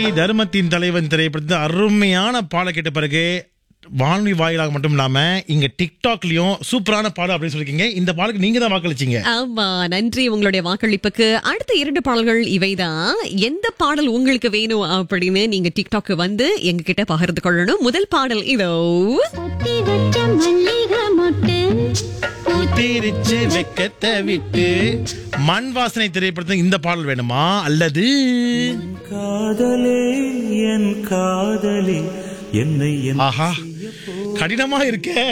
தர்மத்தின் தலைவன் திரைப்படத்தில் அருமையான பாடல் கேட்ட பிறகு வானொலி வாயிலாக மட்டும் இல்லாம இங்க டிக்டாக்லயும் சூப்பரான பாடம் அப்படின்னு சொல்லிருக்கீங்க இந்த பாடலுக்கு நீங்க தான் வாக்களிச்சீங்க ஆமா நன்றி உங்களுடைய வாக்களிப்புக்கு அடுத்த இரண்டு பாடல்கள் இவைதான் எந்த பாடல் உங்களுக்கு வேணும் அப்படின்னு நீங்க டிக்டாக் வந்து எங்க கிட்ட பகிர்ந்து கொள்ளணும் முதல் பாடல் இதோ பொத்தி வச்ச மல்லிகை மொட்டு தீரிச்சு வெக்கத்தை விட்டு மண் வாசனை திரைப்படத்தில் இந்த பாடல் வேணுமா அல்லது காதலே என் காதலே என்னை என் ஆஹா கடினமா இருக்கே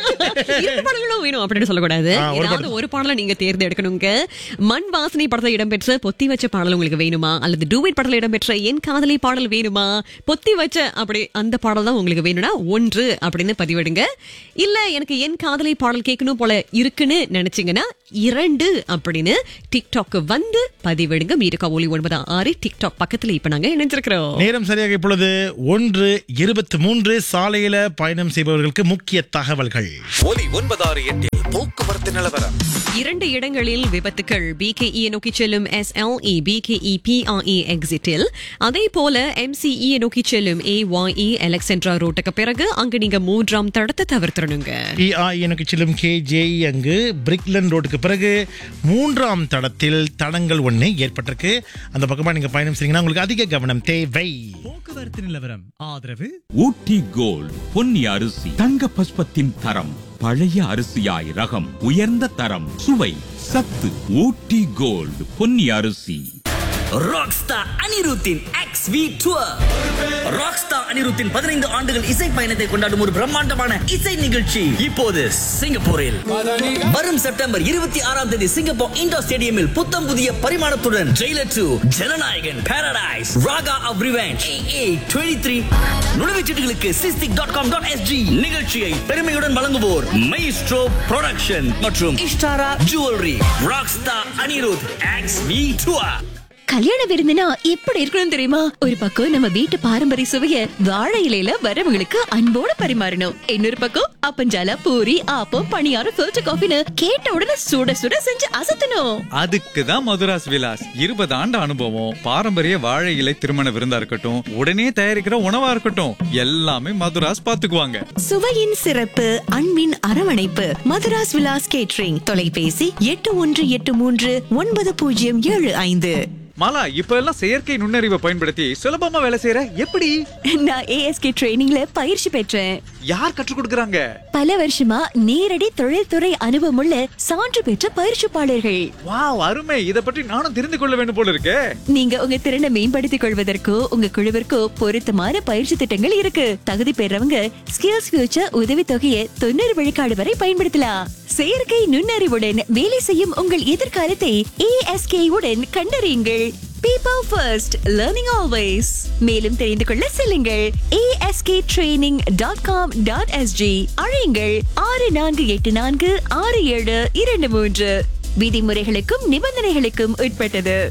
இரண்டு பாடல்களும் வேணும் அப்படின்னு சொல்லக்கூடாது ஆ, ஒரு ஏதாவது ஒரு பாடலை நீங்க தேர்ந்தெடுக்கணுங்க மண் வாசனை படத்துல இடம்பெற்ற பொத்தி வச்ச பாடல் உங்களுக்கு வேணுமா அல்லது டூவேட் படத்துல இடம்பெற்ற என் காதலி பாடல் வேணுமா பொத்தி வச்ச அப்படி அந்த பாடல் தான் உங்களுக்கு வேணும்னா ஒன்று அப்படின்னு பதிவிடுங்க இல்ல எனக்கு என் காதலி பாடல் கேட்கணும் போல இருக்குன்னு நினைச்சீங்கன்னா இரண்டு அப்படின்னு டிக்டாக் வந்து பதிவிடுங்க மீருக்கா ஒலி ஒன்பதாம் ஆறு டிக்டாக் பக்கத்துல இப்ப நாங்க இணைஞ்சிருக்கிறோம் நேரம் சரியாக இப்பொழுது ஒன்று இருபத்தி மூன்று சாலையில பயணம் செய்பவர்களுக்கு முக்கிய தகவல்கள் ஒலி ஒன்பதாறு எட்டில் போக்குவரத்து நிலவரம் இரண்டு இடங்களில் விபத்துக்கள் பிகேஇ நோக்கி செல்லும் எஸ்எல்இ பிகேஇ பிஆர்இ எக்ஸிட்டில் அதே போல எம்சிஇ நோக்கி செல்லும் ஏஒஇ எலக்சென்ட்ரா ரோட்டுக்கு பிறகு அங்கு நீங்க மூன்றாம் தடத்தை தவிர்த்திடணுங்க பிஆர் எனக்கு செல்லும் கே அங்கு பிரிக்லன் ரோட்டுக்கு பிறகு மூன்றாம் தடத்தில் தடங்கள் ஒன்று ஏற்பட்டிருக்கு அந்த பக்கமா நீங்க பயணம் செய்றீங்கன்னா உங்களுக்கு அதிக கவனம் தேவை போக்குவரத்து நிலவரம் ஆதரவு ஊட்டி கோல்ட் பொன்னி அரிசி தங்க பஸ்பத்தின் தரம் பழைய அரிசியாய் ரகம் உயர்ந்த தரம் சுவை சத்து ஊட்டி கோல்ட் பொன்னி அரிசி ராக்ஸ்டார் அனிருத்தின் எக்ஸ் வி டூர் ராக்ஸ்டார் அனிருத்தின் பதினைந்து ஆண்டுகள் இசை பயணத்தை கொண்டாடும் ஒரு பிரம்மாண்டமான இசை நிகழ்ச்சி இப்போது சிங்கப்பூரில் வரும் செப்டம்பர் இருபத்தி ஆறாம் தேதி சிங்கப்பூர் இண்டோர் ஸ்டேடியமில் புத்தம் புதிய பரிமாணத்துடன் Jailer two Jananayagan Paradise Raga of revenge A twenty three நுழைவுச்சீட்டுகளுக்கு Sistic dot com dot SG நிகழ்ச்சியை பெருமையுடன் வழங்குவோர் மைஸ்ட்ரோ ப்ரொடக்ஷன் மற்றும் Ishtara jewellery rockstar Anirudh X V tour கல்யாண விருந்துனா எப்படி இருக்கணும் தெரியுமா ஒரு பக்கம் நம்ம வீட்டு பாரம்பரிய சுவைய வாழை இலையில வரவங்களுக்கு அன்போட பரிமாறணும் இன்னொரு பக்கம் அப்பஞ்சால பூரி ஆப்பம் பணியாரம் ஃபில்டர் காஃபின்னு கேட்ட உடனே சுட சுட செஞ்சு அசத்தணும் அதுக்கு தான் மதுராஸ் விலாஸ் இருபது ஆண்டு அனுபவம் பாரம்பரிய வாழை இலை திருமண விருந்தா இருக்கட்டும் உடனே தயாரிக்கிற உணவா இருக்கட்டும் எல்லாமே மதுராஸ் பாத்துக்குவாங்க சுவையின் சிறப்பு அன்பின் அரவணைப்பு மதுராஸ் விலாஸ் கேட்ரிங் தொலைபேசி எட்டு ஒன்று எட்டு மூன்று ஒன்பது பூஜ்ஜியம் ஏழு ஐந்து மாலா இப்ப எல்லாம் செயற்கை நுண்ணறிவை பயன்படுத்தி சுலபமா வேலை செய்யற எப்படி நான் ஏஎஸ்கே ட்ரைனிங்ல பயிற்சி பெற்றேன் யார் கற்றுக் கொடுக்கறாங்க பல வருஷமா நேரடி தொழில்துறை அனுபவமுள்ள சான்று பெற்ற பயிற்சிப்பாளர்கள் வாவ் அருமை இத பற்றி நானும் தெரிந்து கொள்ள வேண்டும் போல இருக்கே நீங்க உங்க திறனை மேம்படுத்திக் கொள்வதற்கோ உங்க குழுவிற்கோ பொருத்தமான பயிற்சி திட்டங்கள் இருக்கு தகுதி பெறவங்க ஸ்கில்ஸ் ஃபியூச்சர் உதவி தொகையை தொண்ணூறு விழுக்காடு வரை பயன்படுத்தலாம் செயற்கை நுண்ணறிவுடன் வேலை செய்யும் உங்கள் எதிர்காலத்தை ஏஎஸ்கே உடன் கண்டறியுங்கள் பீப்பிள் ஃபர்ஸ்ட் லேர்னிங் ஆல்வேஸ் மேலும் தெரிந்து கொள்ள செல்லுங்கள் ASK training dot com dot SG அழையுங்கள் ஆறு நான்கு எட்டு நான்கு ஆறு ஏழு இரண்டு மூன்று விதிமுறைகளுக்கும் நிபந்தனைகளுக்கும் உட்பட்டது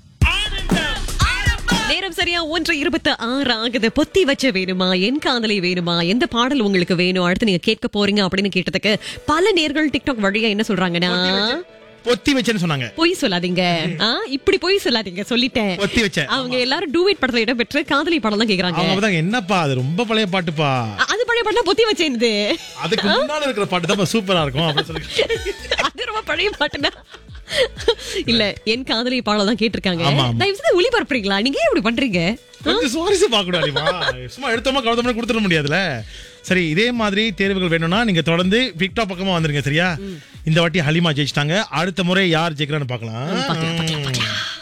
நேரம் சரியா ஒன்று இருபத்தி ஆறு ஆகுது பொத்தி வச்ச வேணுமா என் காதலை வேணுமா எந்த பாடல் உங்களுக்கு வேணும் அடுத்து நீங்க கேட்க போறீங்க அப்படின்னு கேட்டதுக்கு பல நேர்கள் டிக்டாக் வழியா என்ன சொல்றாங்கன்னா பொத்தி வச்சேன்னு சொன்னாங்க பொய் சொல்லாதீங்க ஆ, இப்படி பொய் சொல்லாதீங்க சொல்லிட்டேன் பொத்தி வச்சேன் அவங்க எல்லாரும் டூவேட் படத்துல இடம்பெற்று காதலி படம் தான் கேக்குறாங்க அவங்க அப்பதான் என்னப்பா அது ரொம்ப பழைய பாட்டுப்பா அ- அது பழைய படம் பொத்தி வச்சேன் அதுக்கு முன்னால இருக்கிற பாட்டு தான் சூப்பரா இருக்கும் அப்படின்னு சொல்லி அது ரொம்ப பழைய பாட்டுனா இல்ல என் காதலி பாடல் தான் கேட்டிருக்காங்க ஆமா, ஆமா. தயவு செய்து ஒளிபரப்புறீங்களா நீங்க ஏன் இப்படி பண்றீங்க கொஞ்சம் சுவாரஸ்யம் பார்க்கணும் அடிமா சும்மா எடுத்தோமா கவனமா கொடுத்துட முடியாதுல சரி இதே மாதிரி தேர்வுகள் வேணும்னா நீங்க தொடர்ந்து டிக்டாக் பக்கமா வந்துருங்க சரியா இந்த வாட்டி ஹலிமா ஜெயிச்சிட்டாங்க அடுத்த முறை யார் ஜெயிக்கிறான்னு பார்க்கலாம்